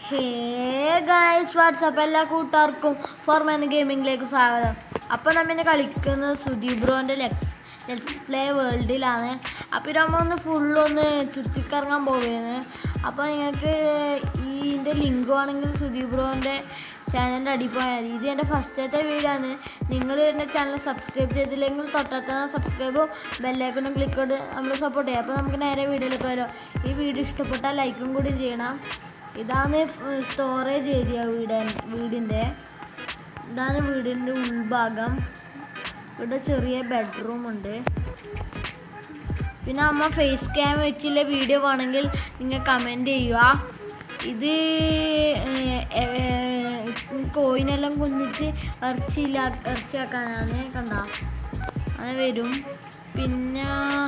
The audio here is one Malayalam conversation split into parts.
ഹേ ഗൈസ് വാട്സപ്പ് എല്ലാ കൂട്ടുകാർക്കും ഫോർമാൻ ഗെയിമിങ്ങിലേക്ക് സ്വാഗതം അപ്പോൾ നമ്മിനെ കളിക്കുന്നത് സുദീപ് ബ്രോൻ്റെ ലെക്സ് ലെറ്റ്സ് പ്ലേ വേൾഡിലാണ് അപ്പോൾ ഇതാകുമ്പോൾ ഒന്ന് ഫുള്ളൊന്ന് ചുറ്റിക്കറങ്ങാൻ പോവുകയാണ് അപ്പോൾ നിങ്ങൾക്ക് ഈ ഇതിൻ്റെ ലിങ്ക് ആണെങ്കിൽ സുദീപ് ബ്രോൻ്റെ ചാനലിൻ്റെ അടി പോയാൽ മതി ഇത് എൻ്റെ ഫസ്റ്റത്തെ വീഡിയോ ആണ് നിങ്ങൾ എൻ്റെ ചാനൽ സബ്സ്ക്രൈബ് ചെയ്തില്ലെങ്കിൽ തൊട്ടത്ത സബ്സ്ക്രൈബും ബെല്ലൈക്കണും ക്ലിക്ക് ചെയ്ത് നമ്മൾ സപ്പോർട്ട് ചെയ്യാം അപ്പോൾ നമുക്ക് നേരെ വീഡിയോയിലേക്ക് വരാം ഈ വീഡിയോ ഇഷ്ടപ്പെട്ടാൽ ലൈക്കും കൂടി ചെയ്യണം ഇതാണ് സ്റ്റോറേജ് ഏരിയ വീട് വീടിൻ്റെ ഇതാണ് വീടിൻ്റെ ഉൾഭാഗം ഇവിടെ ചെറിയ ബെഡ്റൂം ഉണ്ട് പിന്നെ അമ്മ ഫേസ് ക്യാം വെച്ചുള്ള വീഡിയോ വേണമെങ്കിൽ നിങ്ങൾ കമൻറ്റ് ചെയ്യുക ഇത് കോയിനെല്ലാം കുഞ്ഞിട്ട് ഇറച്ചിയില്ല ഇറച്ചിയാക്കാനാണ് കണ്ട അങ്ങനെ വരും പിന്നെ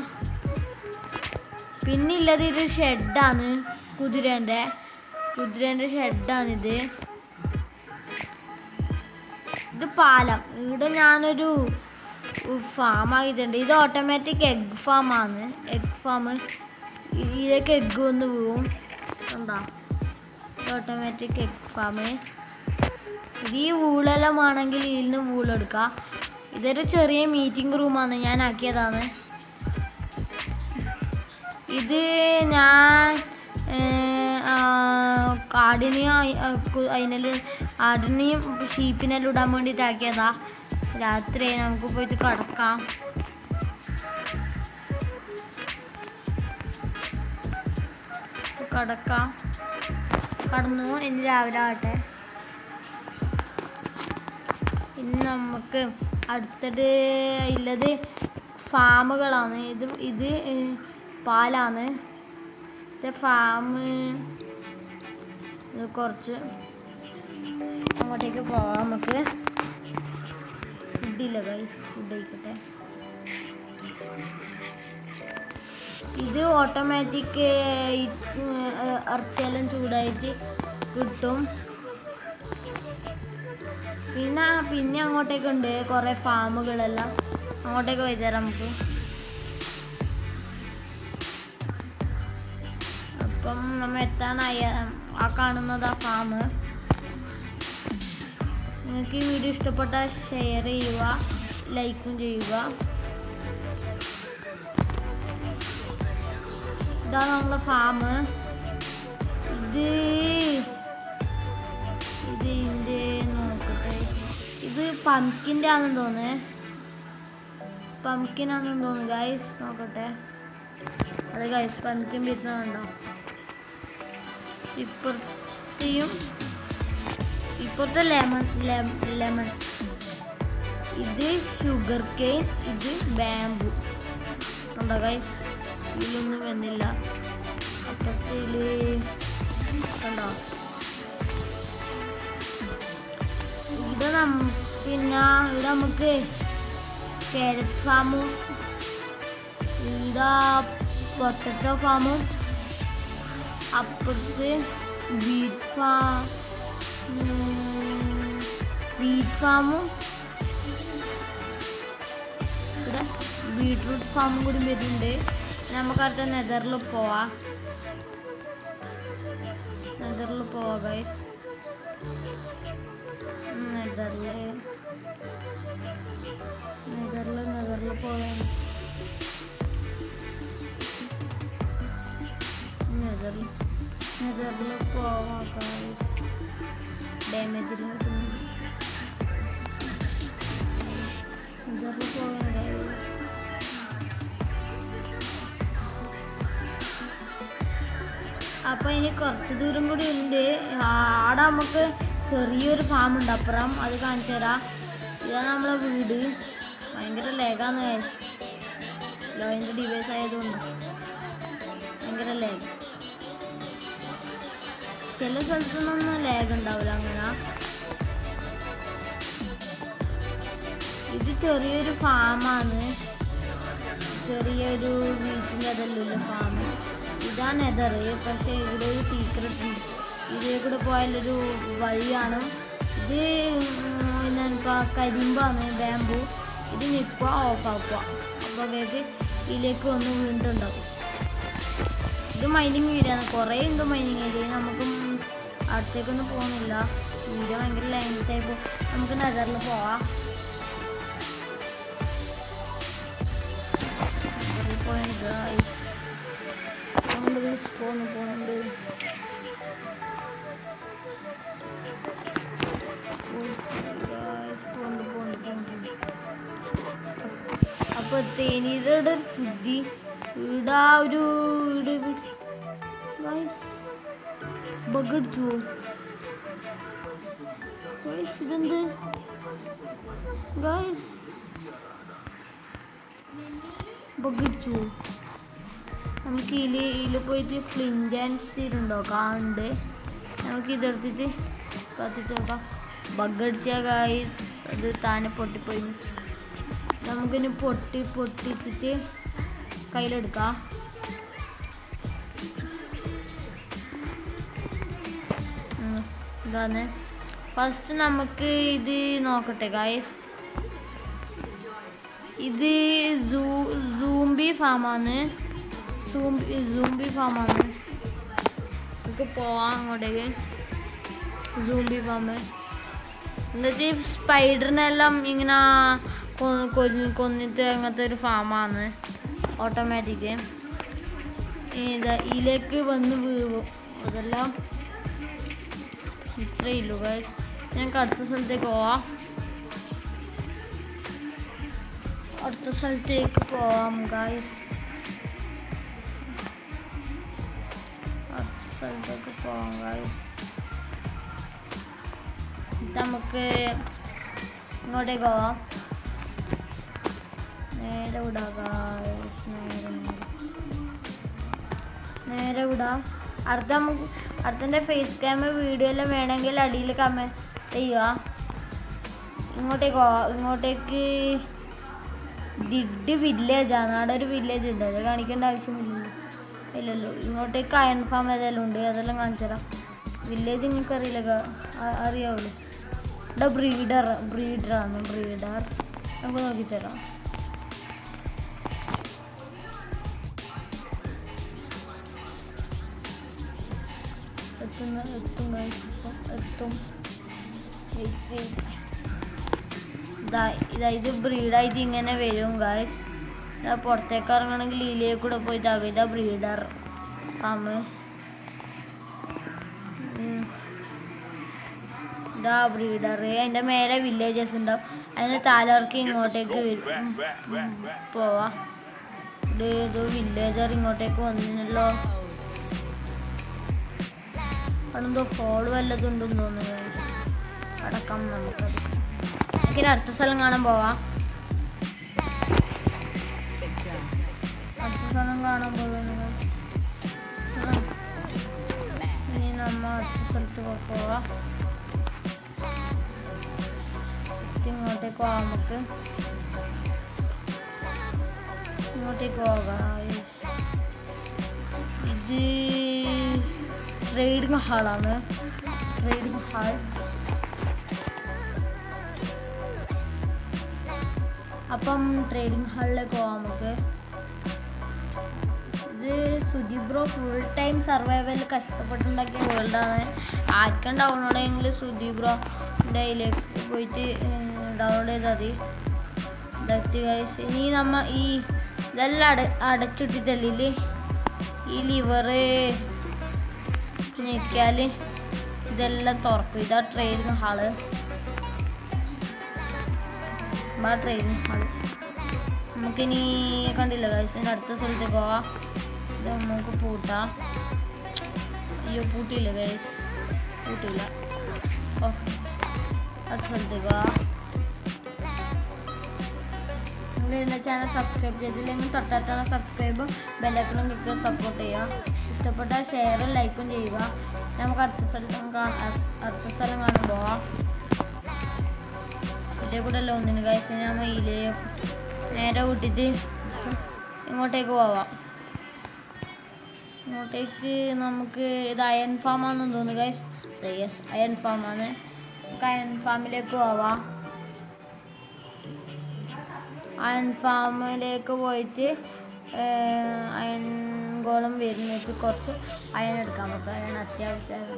പിന്നുള്ളത് ഇത് ഷെഡാണ് കുതിരേൻ്റെ കുതിരേൻ്റെ ഷെഡാണിത് ഇത് പാലം ഇവിടെ ഞാനൊരു ഫാം ആക്കിയിട്ടുണ്ട് ഇത് ഓട്ടോമാറ്റിക് എഗ് ഫാമാണ് എഗ് ഫാം ഇതിലേക്ക് എഗ് വന്ന് വീഴും കണ്ടോ ഇത് ഓട്ടോമാറ്റിക് എഗ് ഫാം ഇത് ഈ വൂളെല്ലാം ആണെങ്കിൽ ഇതിൽ നിന്ന് വൂളെടുക്കാം ഇതൊരു ചെറിയ മീറ്റിംഗ് റൂമാണ് ഞാൻ ആക്കിയതാണ് ഇത് ഞാൻ കാടിനെയും അതിനെല്ലാം ആടിനെയും ഷീപ്പിനെല്ലാം ഇടാൻ വേണ്ടിയിട്ട് ആക്കിയതാ രാത്രി നമുക്ക് പോയിട്ട് കിടക്കാം കിടക്കാം കടന്നു ഇനി രാവിലെ ആവട്ടെ ഇനി നമുക്ക് അടുത്തത് ഉള്ളത് ഫാമുകളാണ് ഇത് ഇത് പാലാണ് ഇത് ഫാം ഇത് കുറച്ച് അങ്ങോട്ടേക്ക് പോവാം നമുക്ക് ഫുഡില്ല ഗൈസ് ഫുഡ് കഴിക്കട്ടെ ഇത് ഓട്ടോമാറ്റിക് ഇറച്ചിയെല്ലാം ചൂടായിട്ട് കിട്ടും പിന്നെ പിന്നെ അങ്ങോട്ടേക്ക് ഉണ്ട് കുറേ ഫാമുകളെല്ലാം അങ്ങോട്ടേക്ക് പോയി തരാം നമുക്ക് അപ്പം നമ്മൾ എത്താനായി ആ കാണുന്നത് ആ ഫാം നിങ്ങൾക്ക് ഈ വീഡിയോ ഇഷ്ടപ്പെട്ടാൽ ഷെയർ ചെയ്യുക ലൈക്കും ചെയ്യുക ഇതാണ് നമ്മുടെ ഫാം ഇത് ഇത് ഇതിൻ്റെ നോക്കട്ടെ ഇത് പംകിൻ്റെ ആണെന്ന് തോന്നുന്നത് പംകിൻ ആണെന്ന് തോന്നുന്നു ഗൈസ് നോക്കട്ടെ അത് ഗൈസ് പംകിൻ വരുന്നതുണ്ടോ ഇപ്പുറത്തെയും ഇപ്പോഴത്തെ ലെമൺ ലെമൺ ഇത് ഷുഗർ കെയിൻ ഇത് ബാമ്പു ഉണ്ടോ ഗൈസ് ഇതിലൊന്നും വന്നില്ല അപ്പത്തില് കണ്ടോ ഇവിടെ നം പിന്നെ ഇവിടെ നമുക്ക് കാരറ്റ് ഫാമും ഇവിടെ പൊട്ടറ്റോ ഫാമും അപ്പുറത്ത് ബീറ്റ് ഫാം വീറ്റ് ഫാമും ഇവിടെ ബീട്രൂട്ട് ഫാമും കൂടി വരുന്നുണ്ട് നമുക്ക് അടുത്ത നെതറിൽ പോവാം നെതറിൽ പോവാ ഗൈസ് നെതറിൽ നെതറിൽ നെതറിൽ പോവാൻ നെതറിൽ നെതറിൽ പോവാം ഗൈസ് ഡാമേജ് നെതറിൽ പോവാൻ ഗൈസ് അപ്പൊ ഇനി കുറച്ച് ദൂരം കൂടി ഉണ്ട് ആടെ നമുക്ക് ചെറിയൊരു ഫാം ഉണ്ട് അപ്പുറം അത് കാണിച്ചു തരാം ഇതാണ് നമ്മളെ വീട് ഭയങ്കര ലേഗാന്ന് ലോയിൻ്റെ ഡിവൈസ് ആയതുകൊണ്ട് ഭയങ്കര ലേഗ് ചില സ്ഥലത്തൊന്നും ലേഗ് ഉണ്ടാവില്ല അങ്ങനെ ഇത് ചെറിയൊരു ഫാമാണ് ചെറിയൊരു വീട്ടിൻ്റെ അതല്ലല്ലോ ഫാം ഇതാണ് നെതർ പക്ഷേ ഇവിടെ ഒരു സീക്രട്ട് ഉണ്ട് ഇതിൽ കൂടെ പോയാലൊരു വഴിയാണ് ഇത് പിന്നെ കരിമ്പാണ് ബാമ്പു ഇത് നിൽക്കുക ഓഫാക്കുക അപ്പോഴേക്ക് ഇതിലേക്ക് വന്ന് വീണ്ടുണ്ടാവും ഇത് മൈനിങ് ഏരിയ ആണ് കുറേ ഉണ്ട് മൈനിങ് ഏരിയ നമുക്ക് അടുത്തേക്കൊന്നും പോകുന്നില്ല വീഡിയോ ഭയങ്കര ലെങ്ത് ആയി പോകും നമുക്ക് നെതറിൽ പോവാം നെതറിൽ പോയത് നമ്മൾ പോന്ന് പോകുന്നുണ്ട് പോണ്ട് പോണ്ട് പോണ്ട് അപ്പൊ തേനീരുടെ ഒരു ശുദ്ധി ഇടാ ഒരു ബഗടിച്ചു ഗൈസ് ഇതെന്ത് ഗൈസ് ബഗടിച്ചു നമുക്ക് ഇതിൽ ഇതിൽ പോയിട്ട് ഫ്ലിൻ്റ് ആൻഡ് സ്റ്റീൽ ഉണ്ടോ കാണുന്നുണ്ട് നമുക്ക് ഇതെടുത്തിട്ട് കത്തിച്ച് നോക്കാം ബഗടിച്ച ഗൈസ് അത് താനെ പൊട്ടിപ്പോയി നമുക്കിനി പൊട്ടി പൊട്ടിച്ചിട്ട് കയ്യിലെടുക്കാം ഉം, ഇതാണ് ഫസ്റ്റ് നമുക്ക് ഇത് നോക്കട്ടെ ഗായ്സ് ഇത് സൂംബി ഫാമാണ് സൂംബി സൂംബി ഫാമാണ് നമുക്ക് പോവാം അങ്ങോട്ടേക്ക് സൂംബി ഫാം എന്നിട്ട് ഈ സ്പൈഡറിനെല്ലാം ഇങ്ങനെ കൊ- കൊ- കൊന്നിട്ട് അങ്ങനത്തെ ഒരു ഫാമാണ് ഓട്ടോമാറ്റിക് ഇതാ ഇതിലേക്ക് വന്ന് വീഴും അതെല്ലാം ഇത്രയേ ഉള്ളൂ guys. ഞങ്ങൾക്ക് അടുത്ത സ്ഥലത്തേക്ക് പോവാം അടുത്ത സ്ഥലത്തേക്ക് പോവാം ഗായ്സ് അടുത്ത സ്ഥലത്തേക്ക് പോവാം ഗായ്സ് നമുക്ക് ഇങ്ങോട്ടേക്ക് പോവാം നേരെ വിടാം guys. നേരെ നേരെ. നേരെ വിടാം അടുത്ത നമുക്ക് അടുത്തൻ്റെ ഫേസ് ക്യാമ വീഡിയോ എല്ലാം വേണമെങ്കിൽ അടിയിൽ കമൻറ്റ് ചെയ്യുക ഇങ്ങോട്ടേക്ക് പോവാം ഇങ്ങോട്ടേക്ക് ഡിഡ് വില്ലേജാണ് അവിടെ ഒരു വില്ലേജ് ഉണ്ട് അത് കാണിക്കേണ്ട ആവശ്യമില്ലല്ലോ ഇല്ലല്ലോ ഇങ്ങോട്ടേക്ക് അയൺ ഫാം ഏതെല്ലാം ഉണ്ട് അതെല്ലാം കാണിച്ചു തരാം വില്ലേജ് നിങ്ങൾക്ക് അറിയില്ല ഗ- അ- അറിയാവൂലേ ഇവിടെ ബ്രീഡർ ബ്രീഡറാണ് ബ്രീഡർ നമുക്ക് നോക്കിത്തരാം എത്തുന്ന എത്തും guys. ഇപ്പം എത്തും Wait, wait. ഇതാ ഇതാ ഇത് ബ്രീഡായിട്ട് ഇങ്ങനെ വരും ഗായ്സ് ഇതാ പുറത്തേക്ക് ഇറങ്ങണമെങ്കിൽ ഇതിലേക്ക് കൂടെ പോയിട്ട് ആകും ഇതാ ബ്രീഡർ ഫാം ഇതാ ബ്രീഡർ അതിൻ്റെ മേലെ വില്ലേജസ് ഉണ്ടാവും അതിന് താലർക്ക് ഇങ്ങോട്ടേക്ക് വരും ഉം, ഉം, പോവാ ഇത് ഇത് വില്ലേജർ ഇങ്ങോട്ടേക്ക് വന്നില്ലല്ലോ അതെന്തോ ഫോൾ വല്ലതും ഉണ്ടെന്ന് തോന്നുന്നു guys. അടക്കം നമുക്കത് നമുക്കിനി അടുത്ത സ്ഥലം കാണാൻ പോവാം അടുത്ത സ്ഥലം കാണാൻ പോകുന്നു ഇനി നമ്മ അടുത്ത സ്ഥലത്ത് പോവാം ഇങ്ങോട്ടേക്ക് പോവാം നമുക്ക് ഇങ്ങോട്ടേക്ക് പോകാം Yes. ഇത് ട്രേഡിംഗ് ഹാളാണ് ട്രേഡിംഗ് ഹാൾ അപ്പം ട്രേഡിംഗ് ഹാളിലേക്ക് പോവാം നമുക്ക് ഇത് സുജിബ്രോ ഫുൾ ടൈം സർവൈവൽ കഷ്ടപ്പെട്ടുണ്ടാക്കിയ വേൾഡാണ് ആർക്കും ഡൗൺലോഡ് ചെയ്യെങ്കിൽ സുജിബ്രോ ഡൈയിലേക്ക് പോയിട്ട് ഡൗൺലോഡ് ചെയ്താൽ മതി ഇതൊക്കെ guys. ഇനി നമ്മ ഈ ഇതെല്ലാം അട അടച്ചിട്ടിട്ടല്ലേ ഈ ലിവറ് ഞെക്കിയാൽ ഇതെല്ലാം തുറക്കും ഇതാ ട്രെയിനിങ് ഹാള് ആ ട്രെയിനിങ് ഹാള് നമുക്കിനി കണ്ടില്ല guys. ഇനി അടുത്ത സ്ഥലത്തേക്ക് പോവാം ഇത് നമുക്ക് പൂട്ടാം അയ്യോ പൂട്ടിയില്ല ഗൈസ് പൂട്ടിയില്ല ഓക്കെ അടുത്ത സ്ഥലത്തേക്ക് പോവാം നിങ്ങൾ എൻ്റെ ചാനൽ സബ്സ്ക്രൈബ് ചെയ്തില്ലെങ്കിൽ തൊട്ടടുത്തുള്ള സബ്സ്ക്രൈബും ബെല്ലൈക്കണും ക്ലിക്ക് സപ്പോർട്ട് ചെയ്യുക ഇഷ്ടപ്പെട്ടാൽ ഷെയറും ലൈക്കും ചെയ്യുക നമുക്ക് അടുത്ത സ്ഥലം കാ- അ- അടുത്ത സ്ഥലം കാണാൻ പോവാം ഇതിൻ്റെ കൂടെ അല്ല ഒന്നിന് കഴിച്ച് നമ്മൾ ഇതിലേ നേരെ കൂട്ടിയിട്ട് ഇങ്ങോട്ടേക്ക് പോവാം ഇങ്ങോട്ടേക്ക് നമുക്ക് ഇത് അയൺ ഫാമാണെന്ന് തോന്നുന്നു ഗൈസ് യെസ് അയൺ ഫാമാണ് നമുക്ക് അയൺ ഫാമിലേക്ക് പോവാം അയൺ ഫാമിലേക്ക് പോയിട്ട് ഏർ, അയൺ ഗോളം വരുന്നിട്ട് കുറച്ച് അയൺ എടുക്കാൻ പറ്റും അയൺ അത്യാവശ്യമാണ്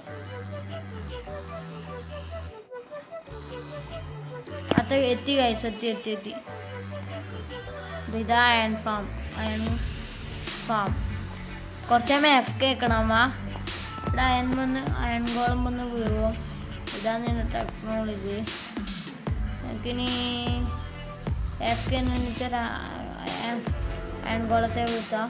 അത് എത്തി കൈസ് എത്തി എത്തി എത്തി ഇത് ഇതാ അയൺ ഫാം അയൺ ഫാം കുറച്ച് എഫ് കേൾക്കണമ്മ ഇവിടെ അയൺ വന്ന് അയൺ ഗോളം വന്ന് വീഴും ഇതാണ് ഇതിൻ്റെ ടെക്നോളജി നമുക്കിനി എഫ് കെ എന്ന് വെച്ചാൽ അയൺ ഗോളത്തെ വീഴ്ത്താം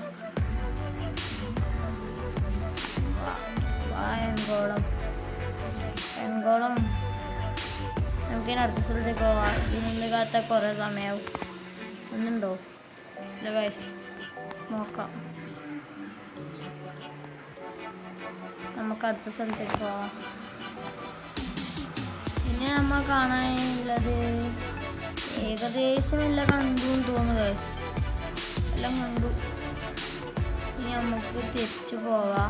അയൺ ഗോളം അയൺ ഗോളം നമുക്കിനി അടുത്ത സ്ഥലത്തേക്ക് പോവാം ഇതിനുള്ളിൽ കാത്ത കുറേ സമയമാവും ഒന്നുണ്ടോ ഇല്ല വയസ്സ് നോക്കാം നമുക്ക് അടുത്ത സ്ഥലത്തേക്ക് പോവാം പിന്നെ നമ്മ കാണാനുള്ളത് ഏകദേശം എല്ലാം കണ്ടു എന്ന് തോന്നുന്നു guys. എല്ലാം കണ്ടു ഇനി നമുക്ക് തിരിച്ചു പോവാം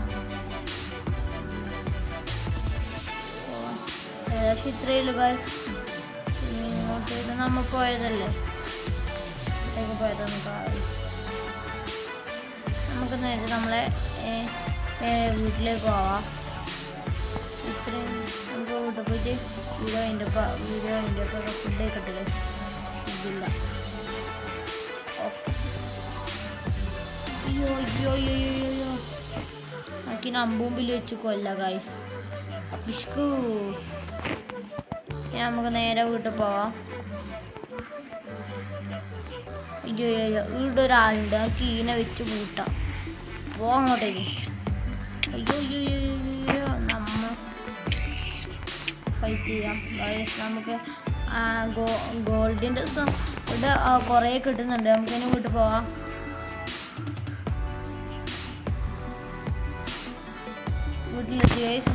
പോവാം. ഏകദേശം ഇത്രയേ ഉള്ളൂ guys. ഇനി ഇങ്ങോട്ട് ഇത് നമ്മ പോയതല്ലേ ഇങ്ങോട്ടേക്ക് പോയതൊന്നും കാര്യം നമുക്ക് നേരെ നമ്മളെ ഏ, ഏ, വീട്ടിലേക്ക് പോവാം ഇത്രയും നമുക്ക് വീട്ടിൽ പോയിട്ട് വീഡിയോ അതിൻ്റെ ഒപ്പം വീഡിയോ അതിൻ്റെ ഒപ്പം ഫുഡ് കിട്ടില്ല ഇതില്ല ഓക്കെ അയ്യോ അയ്യോ അയ്യോ അയ്യോ അയ്യോ നമുക്കിനി അമ്പൂമ്പിൽ വെച്ച് കൊല്ല ഗായ്സ് വിഷ്കു ഇനി നമുക്ക് നേരെ വീട്ടിൽ പോവാം അയ്യോ അയ്യോ അയ്യോ ഇവിടെ ഒരാളുണ്ട് ആ കീനെ വെച്ച് പൂട്ടാം പോ അങ്ങോട്ടേക്ക് അയ്യോ അയ്യോ അയ്യോ അയ്യോ, അയ്യോ നമ്മ ഫൈറ്റ് ചെയ്യാം Guys, നമുക്ക് ആ, ഗോ ഗോൾഡിൻ്റെ ഇവിടെ ആ, കുറേ കിട്ടുന്നുണ്ട് നമുക്ക് ഇനി വീട്ടിൽ പോവാം വീട്ടിലെത്തി guys.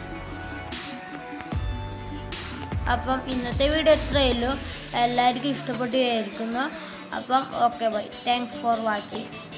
അപ്പം ഇന്നത്തെ വീഡിയോ എത്രയേ ഉള്ളൂ എല്ലാവർക്കും ഇഷ്ടപ്പെട്ടു വിചാരിക്കുന്നു അപ്പം okay bye thanks for watching